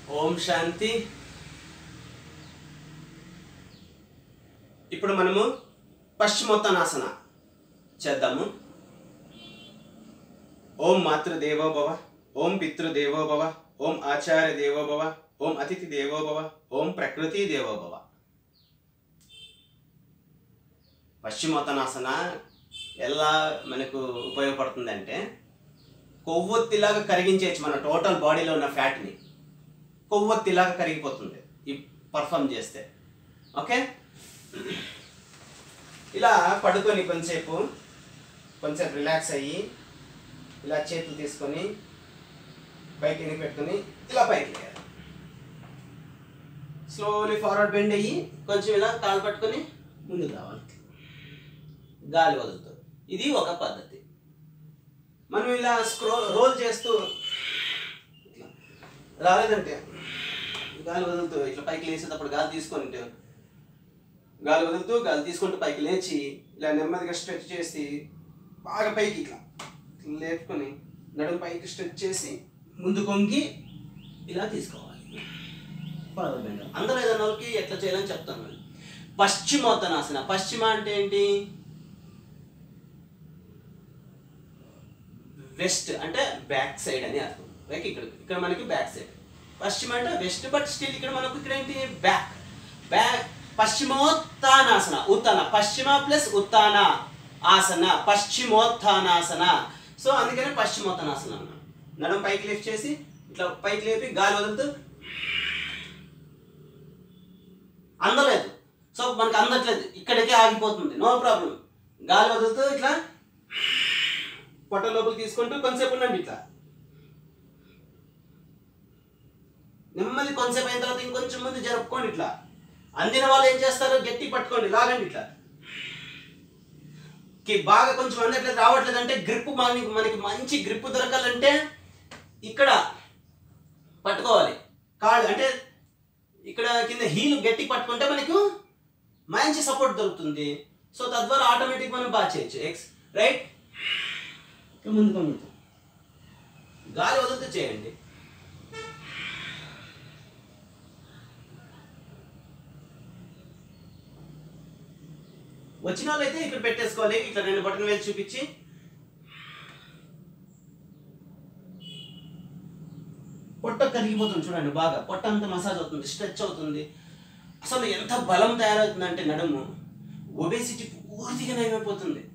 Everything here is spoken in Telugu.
ఓం శాంతి ఇప్పుడు మనము పశ్చిమోత్తనాసన చేద్దాము ఓం మాతృదేవో భవ ఓం పితృదేవో భవ ఓం ఆచార్య దేవో భవ ఓం అతిథి దేవో భవ ఓం ప్రకృతి దేవో భవ పశ్చిమోత్తనాసన ఎలా మనకు ఉపయోగపడుతుందంటే కొవ్వొత్తిలాగా కరిగించేయచ్చు మన టోటల్ బాడీలో ఉన్న ఫ్యాట్ని కొవ్వొత్తిలాగా కరిగిపోతుంది ఈ పర్ఫామ్ చేస్తే ఓకే ఇలా పడుకొని కొంచెంసేపు కొంచెం రిలాక్స్ అయ్యి ఇలా చేతులు తీసుకొని పైకి ఎన్ని పెట్టుకొని ఇలా పైకి లేయాలి స్లోలీ ఫార్వర్డ్ బెండ్ అయ్యి కొంచెం ఇలా కాలు పట్టుకొని ముందుకు రావాలి గాలి వదులుతూ ఇది ఒక పద్ధతి మనం ఇలా స్క్రో రోల్ చేస్తూ ఇట్లా రాలేదంటే గాలి వదులుతూ ఇట్లా పైకి లేచేటప్పుడు గాలి తీసుకొని గాలి వదులుతూ గాలి తీసుకుంటూ పైకి లేచి ఇలా నెమ్మదిగా స్ట్రెచ్ చేసి బాగా పైకి ఇట్లా ఇట్లా లేపుకొని నడుము పైకి స్ట్రెచ్ చేసి ముందు కొంగి ఇలా తీసుకోవాలి ఫార్వర్డ్ బెండ్. అందరూ ఏదైనా వాళ్ళకి ఎట్లా చేయాలని చెప్తాను నేను పశ్చిమోత్తనాసన పశ్చిమ అంటే ఏంటి వెస్ట్ అంటే బ్యాక్ సైడ్ అని అర్థం లైక్ ఇక్కడ ఇక్కడ మనకి బ్యాక్ సైడ్ పశ్చిమ అంటే వెస్ట్ బట్ స్టిల్ ఇక్కడ మనకు ఇక్కడ ఏంటి బ్యాక్ బ్యాక్ పశ్చిమోత్తానాసన ఉత్తాన పశ్చిమ ప్లస్ ఉత్తాన ఆసన పశ్చిమోత్థానాసన సో అందుకని పశ్చిమోత్తానాసన అన్నాను నడుం పైకి లిఫ్ట్ చేసి ఇట్లా పైకి లేపి గాలి వదులుతూ అందలేదు సో మనకి అందట్లేదు ఇక్కడికే ఆగిపోతుంది నో ప్రాబ్లం గాలి వదులుతూ ఇట్లా పొట్ట లోపలికి తీసుకుంటూ కొంతసేపు ఉండండి ఇట్లా నెమ్మది కొంతసేపు అయిన తర్వాత ఇంకొంచెం ముందు జరుపుకోండి ఇట్లా అందిన వాళ్ళు ఏం చేస్తారు గట్టి పట్టుకోండి లాగండి ఇట్లా కి బాగా కొంచెం అందట్లేదు రావట్లేదు అంటే గ్రిప్ మనకి మనకి మంచి గ్రిప్ దొరకాలంటే ఇక్కడ పట్టుకోవాలి కాళ్ళు అంటే ఇక్కడ కింద హీల్ గట్టి పట్టుకుంటే మనకు మంచి సపోర్ట్ దొరుకుతుంది సో తద్వారా ఆటోమేటిక్ మనం బాగా చేయొచ్చు ఎక్స్ రైట్ ముందు ముందు గాలి వదులుతూ చేయండి వచ్చిన వాళ్ళైతే ఇక్కడ పెట్టేసుకోవాలి ఇట్లా రెండు బటన్ వేలు చూపించి పొట్ట కరిగిపోతుంది చూడండి బాగా పొట్ట అంతా మసాజ్ అవుతుంది స్ట్రెచ్ అవుతుంది అసలు ఎంత బలం తయారవుతుందంటే నడుము ఒబేసిటీ పూర్తిగా నయమైపోతుంది